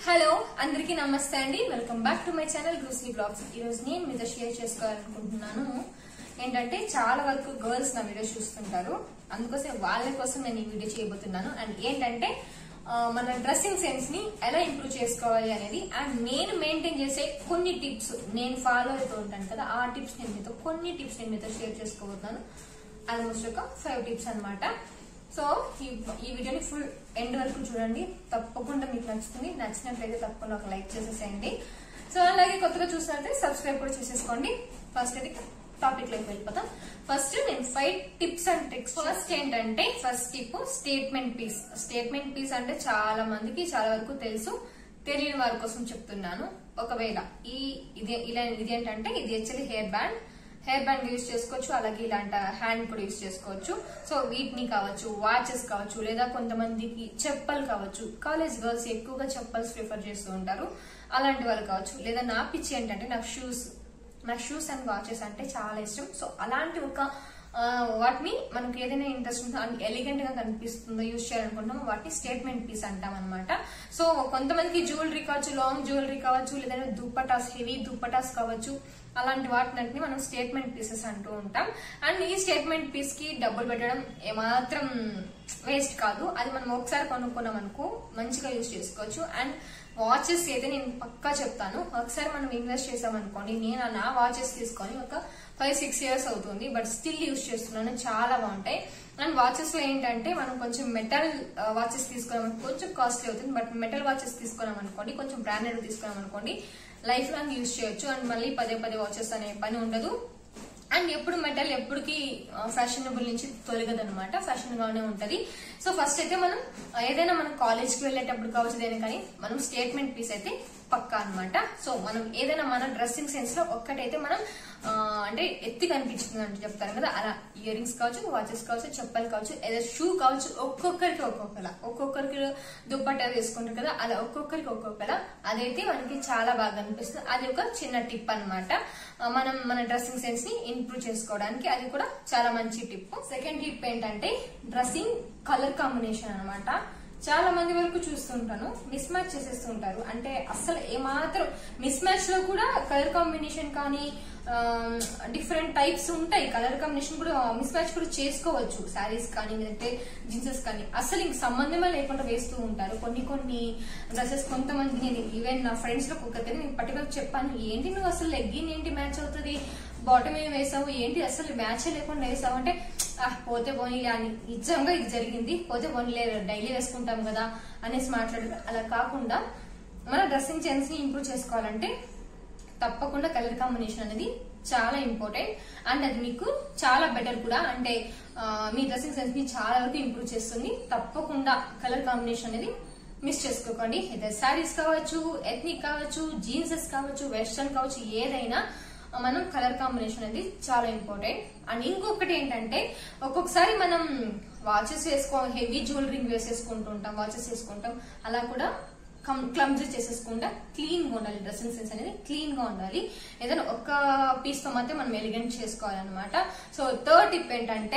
hello అందరికీ నమస్తే అండి welcome back to my channel గ్రూస్లీ బ్లాగ్స్ ఈ రోజు నేను మీతో షేర్ చేసుకోవాలనుకుంటున్నాను ఏంటంటే చాలా వరకు గర్ల్స్ నా వీడియో చూస్తుంటారు అందుకోసం వాళ్ళ కోసం నేను ఈ వీడియో చేయబోతున్నాను అండ్ ఏంటంటే ఆ, మన డ్రెస్సింగ్ సెన్స్ ని ఎలా ఇంప్రూవ్ చేసుకోవాలి అనేది అండ్ నేను మెయింటైన్ చేసే కొన్ని టిప్స్ నేను ఫాలో అవుతూ ఉంటాను కదా ఆ టిప్స్ నేను మీతో కొన్ని టిప్స్ నేను మీతో షేర్ చేసుకోబోతున్నాను ఆల్మోస్ట్ ఒక ఫైవ్ టిప్స్ అన్నమాట సో ఈ ఈ వీడియోని ఫుల్ ఎండ్ వరకు చూడండి తప్పకుండా మీకు నచ్చుతుంది నచ్చినట్లయితే తప్పకుండా ఒక లైక్ చేసేసేయండి సో అలాగే కొత్తగా చూసినట్లయితే సబ్స్క్రైబ్ కూడా చేసేసుకోండి ఫస్ట్ అయితే టాపిక్ లోకి వెళ్ళిపోతాం ఫస్ట్ నేను five tips and tricks first ఏంటంటే first tip statement piece statement piece అంటే చాలా మందికి చాలా వరకు తెలుసు తెలియని వారి కోసం చెప్తున్నాను ఒకవేళ ఈ ఇది ఇలా ఇది ఏంటంటే ఇది actually hair band hair band use చేసుకోవచ్చు అలాగే ఇలాంటి హ్యాండ్ కూడా యూజ్ చేసుకోవచ్చు సో వీటిని కావచ్చు వాచెస్ కావచ్చు లేదా కొంతమందికి చెప్పలు కావచ్చు కాలేజ్ గర్ల్స్ ఎక్కువగా చెప్పల్స్ ప్రిఫర్ చేస్తూ ఉంటారు అలాంటి వాళ్ళు కావచ్చు లేదా నా పిచ్చి ఏంటంటే నాకు షూస్ నాకు షూస్ అండ్ వాచెస్ అంటే చాలా ఇష్టం సో అలాంటి ఒక ఆ, వాటిని మనకి ఏదైనా ఇంట్రెస్ట్ ఉందో అండ్ ఎలిగెంట్ గా కనిపిస్తుందో యూజ్ చేయాలనుకుంటాం వాటిని స్టేట్మెంట్ పీస్ అంటాం అనమాట సో కొంతమందికి జ్యువెలరీ కావచ్చు లాంగ్ జ్యువెలరీ కావచ్చు లేదంటే దుప్పటాస్ హెవీ దుప్పటాస్ కావచ్చు అలాంటి వాటిని మనం స్టేట్మెంట్ పీసెస్ అంటూ ఉంటాం అండ్ ఈ స్టేట్మెంట్ పీస్ కి డబ్బులు పెట్టడం ఏమాత్రం వేస్ట్ కాదు అది మనం ఒకసారి కొనుక్కున్నాం అనుకో మంచిగా యూజ్ చేసుకోవచ్చు అండ్ వాచెస్ అయితే నేను పక్కా చెప్తాను ఒకసారి మనం ఇన్వెస్ట్ చేసాం అనుకోండి నేను నా వాచెస్ తీసుకొని ఒక ఫైవ్ సిక్స్ ఇయర్స్ అవుతుంది బట్ స్టిల్ యూజ్ చేస్తున్నాను చాలా బాగుంటాయి అండ్ వాచెస్ లో ఏంటంటే మనం కొంచెం మెటల్ వాచెస్ తీసుకున్నాం కొంచెం కాస్ట్లీ అవుతుంది బట్ మెటల్ వాచెస్ తీసుకున్నాం అనుకోండి కొంచెం బ్రాండెడ్ తీసుకున్నాం అనుకోండి లైఫ్ లాంగ్ యూజ్ చేయొచ్చు అండ్ మళ్ళీ పదే పదే వాచెస్ అనే పని ఉండదు అండ్ ఎప్పుడు మెటల్ ఎప్పటికి ఫ్యాషనబుల్ నుంచి తొలగదు అనమాట ఫ్యాషన్ గానే ఉంటది సో ఫస్ట్ అయితే మనం ఆ, ఏదైనా మనం కాలేజ్ కి వెళ్ళేటప్పుడు కావచ్చు ఏదైనా కానీ మనం స్టేట్మెంట్ పీస్ అయితే పక్కా అన్నమాట సో మనం ఏదైనా మన డ్రెస్సింగ్ సెన్స్ లో ఒక్కటైతే మనం ఆ, అంటే ఎత్తి కనిపించింది అంటే చెప్తారు కదా అలా ఇయర్ రింగ్స్ కావచ్చు వాచెస్ కావచ్చు చెప్పలు కావచ్చు ఏదో షూ కావచ్చు ఒక్కొక్కరికి ఒక్కొక్కలా ఒక్కొక్కరికి దుప్పట్టా వేసుకుంటారు కదా అలా ఒక్కొక్కరికి ఒక్కొక్కలా అదైతే మనకి చాలా బాగా అనిపిస్తుంది అది ఒక చిన్న టిప్ అన్నమాట ఆ, మనం మన డ్రెస్సింగ్ సెన్స్ ని ఇంప్రూవ్ చేసుకోవడానికి అది కూడా చాలా మంచి టిప్ సెకండ్ టిప్ ఏంటంటే డ్రెస్సింగ్ కలర్ కాంబినేషన్ అన్నమాట చాలా మంది వరకు చూస్తుంటాను మిస్ మ్యాచ్ చేసేస్తుంటారు అంటే అస్సలు ఏమాత్రం మిస్ మ్యాచ్ లో కూడా కలర్ కాంబినేషన్ కానీ డిఫరెంట్ టైప్స్ ఉంటాయి కలర్ కాంబినేషన్ కూడా మిస్ మ్యాచ్ కూడా చేసుకోవచ్చు శారీస్ కానీ లేదంటే జీన్సెస్ కానీ అసలు ఇంక సంబంధమే లేకుండా వేస్తూ ఉంటారు కొన్ని కొన్ని డ్రెస్సెస్ కొంతమంది నేను ఈవెన్ నా ఫ్రెండ్స్ లో ఒకరికైతే నేను పర్టికులర్ చెప్పాను ఏంటి నువ్వు అసలు లెగ్గిన్ ఏంటి మ్యాచ్ అవుతుంది బాటమ్ ఏం వేసావు ఏంటి అసలు మ్యాచ్ లేకుండా వేసావు అంటే "ఆ, పోతే పోనీలే అని నిజంగా ఇది జరిగింది పోతే పోనీలే డైలీ వేసుకుంటాం కదా అనేసి మాట్లాడు అలా కాకుండా మన డ్రెస్సింగ్ సెన్స్ ని ఇంప్రూవ్ చేసుకోవాలంటే తప్పకుండా కలర్ కాంబినేషన్ అనేది చాలా ఇంపార్టెంట్ అండ్ అది మీకు చాలా బెటర్ కూడా అంటే ఆ, మీ డ్రెస్సింగ్ సెన్స్ ని చాలా వరకు ఇంప్రూవ్ చేస్తుంది తప్పకుండా కలర్ కాంబినేషన్ అనేది మిస్ చేసుకోకండి అయితే శారీస్ కావచ్చు ఎథ్నిక్ కావచ్చు జీన్సెస్ కావచ్చు వెస్ట్రన్ కావచ్చు ఏదైనా మనం కలర్ కాంబినేషన్ అనేది చాలా ఇంపార్టెంట్ అండ్ ఇంకొకటి ఏంటంటే ఒక్కొక్కసారి మనం వాచెస్ వేసుకో హెవీ జ్యువెలరీ వేసేసుకుంటూ ఉంటాం వాచెస్ వేసుకుంటాం అలా కూడా క్లమ్జీ చేసేసుకుంటా క్లీన్ గా ఉండాలి డ్రెస్సింగ్ సెన్స్ అనేది క్లీన్ గా ఉండాలి ఏదైనా ఒక్క పీస్ తో మాత్రం మనం ఎలిగెంట్ చేసుకోవాలన్నమాట సో థర్డ్ టిప్ ఏంటంటే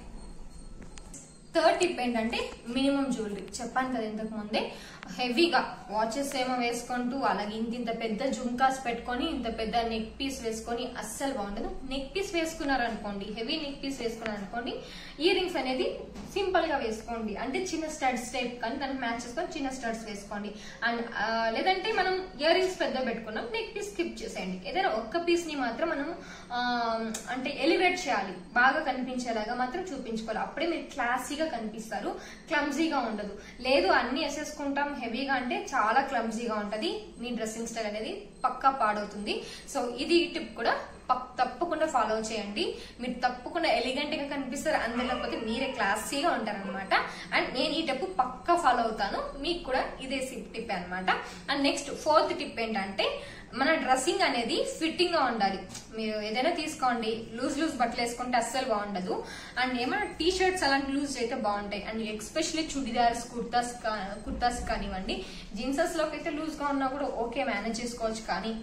థర్డ్ టిప్ ఏంటంటే మినిమం జ్యువెలరీ చెప్పాను కదా ఇంతకు ముందే హెవీగా వాచెస్ ఏమో వేసుకుంటూ అలాగే ఇంత ఇంత పెద్ద జుంకాస్ పెట్టుకొని ఇంత పెద్ద నెక్ పీస్ వేసుకొని అస్సలు బాగుండదు నెక్ పీస్ వేసుకున్నారు అనుకోండి హెవీ నెక్ పీస్ వేసుకున్నారు అనుకోండి ఇయర్ రింగ్స్ అనేది సింపుల్ గా వేసుకోండి అంటే చిన్న స్టడ్స్ టైప్ కానీ దానికి మ్యాచ్ చేసుకొని చిన్న స్టడ్స్ వేసుకోండి అండ్ లేదంటే మనం ఇయర్ రింగ్స్ పెద్ద పెట్టుకున్నాం నెక్ పీస్ స్కిప్ చేసేయండి ఏదైనా ఒక్క పీస్ ని మాత్రం మనం ఆ, అంటే ఎలివేట్ చేయాలి బాగా కనిపించేలాగా మాత్రం చూపించుకోవాలి అప్పుడే మీరు క్లాసీగా కనిపిస్తారు క్లమ్జీగా ఉండదు లేదు అన్ని వేసేసుకుంటాం హెవీగా అంటే చాలా క్లమ్జీగా ఉంటది మీ డ్రెస్సింగ్ స్టైల్ అనేది పక్కా పాడవుతుంది సో ఇది టిప్ కూడా పక్- తప్పకుండా ఫాలో చేయండి మీరు తప్పకుండా ఎలిగెంట్ గా కనిపిస్తారు అందరు లేకపోతే మీరే క్లాసీగా ఉంటారనమాట అండ్ నేను ఈ టిప్ పక్కా ఫాలో అవుతాను మీకు కూడా ఇదే టిప్ అన్నమాట అండ్ నెక్స్ట్ ఫోర్త్ టిప్ ఏంటంటే మన డ్రెస్సింగ్ అనేది ఫిట్టింగ్ గా ఉండాలి మీరు ఏదైనా తీసుకోండి లూజ్ లూజ్ బట్టలు వేసుకుంటే అస్సలు బాగుండదు అండ్ ఏమైనా టీ షర్ట్స్ అలాంటి లూజ్ అయితే బాగుంటాయి అండ్ ఎక్స్పెషల్లీ చుడిదార్స్ కుర్తాస్ కా- కుర్తాస్ కానివ్వండి జీన్సెస్ లోకి అయితే లూజ్ గా ఉన్నా కూడా ఓకే మేనేజ్ చేసుకోవచ్చు కానీ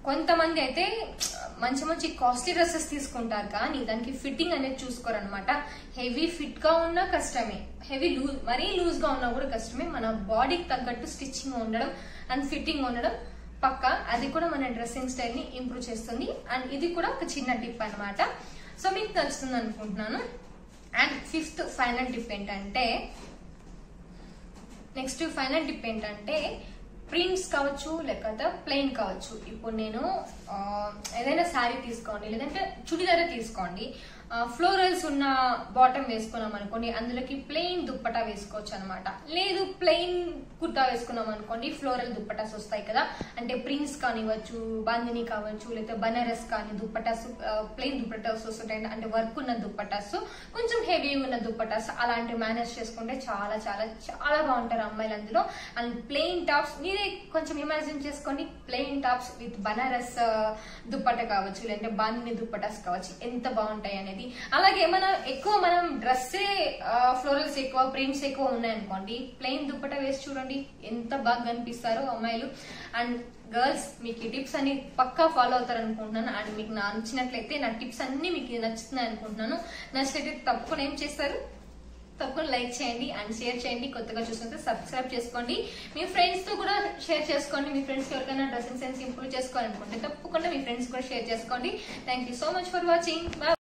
కొంతమంది అయితే మంచి మంచి కాస్ట్లీ డ్రెస్సెస్ తీసుకుంటారు కానీ దానికి ఫిట్టింగ్ అనేది చూసుకోరు అనమాట హెవీ ఫిట్ గా ఉన్నా కష్టమే హెవీ లూజ్ మరీ లూజ్ గా ఉన్నా కూడా కష్టమే మన బాడీకి తగ్గట్టు స్టిచ్చింగ్ ఉండడం అండ్ ఫిట్టింగ్ ఉండడం పక్క అది కూడా మన డ్రెస్సింగ్ స్టైల్ ని ఇంప్రూవ్ చేస్తుంది అండ్ ఇది కూడా ఒక చిన్న టిప్ అన్నమాట సో మీకు నచ్చుతుంది అనుకుంటున్నాను అండ్ ఫిఫ్త్ ఫైనల్ టిప్ ఏంటంటే నెక్స్ట్ ఫైనల్ టిప్ ఏంటంటే ప్రింట్స్ కావచ్చు లేకపోతే ప్లెయిన్ కావచ్చు ఇప్పుడు నేను ఆ, ఏదైనా శారీ తీసుకోండి లేదంటే చుడిదారే తీసుకోండి ఫ్లోరల్స్ ఉన్న బాటమ్ వేసుకున్నాం అనుకోండి అందులోకి ప్లెయిన్ దుప్పటా వేసుకోవచ్చు అనమాట లేదు ప్లెయిన్ కుర్తా వేసుకున్నాం అనుకోండి ఫ్లోరల్ దుప్పటాస్ వస్తాయి కదా అంటే ప్రింట్స్ కానివ్వచ్చు బాందిని కావచ్చు లేకపోతే బనారస్ కానీ దుప్పటాస్ ప్లెయిన్ దుప్పటాస్ వస్తుంటాయి అంటే వర్క్ ఉన్న దుప్పటాస్ కొంచెం హెవీ ఉన్న దుప్పటాస్ అలాంటివి మేనేజ్ చేసుకుంటే చాలా చాలా చాలా బాగుంటారు అమ్మాయిలు అందులో అండ్ ప్లెయిన్ టాప్స్ మీరే కొంచెం ఇమాజిన్ చేసుకోండి plain tops with Banaras dupatta కావచ్చు లేదంటే బాందిని దుప్పటాస్ కావచ్చు ఎంత బాగుంటాయి అనేది అలాగే మన ఎక్కువ మనం డ్రెస్సే ఫ్లోరల్స్ ఎక్కువ ప్రింట్స్ ఎక్కువ ఉన్నాయనుకోండి ప్లెయిన్ దుప్పట వేసి చూడండి ఎంత బాగా కనిపిస్తారో అమ్మాయిలు అండ్ గర్ల్స్ మీకు ఈ టిప్స్ అన్ని పక్కా ఫాలో అవుతారు అనుకుంటున్నాను అండ్ మీకు నా నచ్చినట్లయితే నా టిప్స్ అన్ని మీకు నచ్చుతున్నాయి అనుకుంటున్నాను నచ్చినట్లయితే తప్పకుండా ఏం చేస్తారు తప్పకుండా లైక్ చేయండి అండ్ షేర్ చేయండి కొత్తగా చూస్తుంటే సబ్స్క్రైబ్ చేసుకోండి మీ ఫ్రెండ్స్ తో కూడా షేర్ చేసుకోండి మీ ఫ్రెండ్స్ ఎవరికైనా డ్రెస్సింగ్ సెన్స్ ఇంప్రూవ్ చేసుకోవాలనుకుంటే తప్పకుండా మీ ఫ్రెండ్స్ కూడా షేర్ చేసుకోండి thank you so much for watching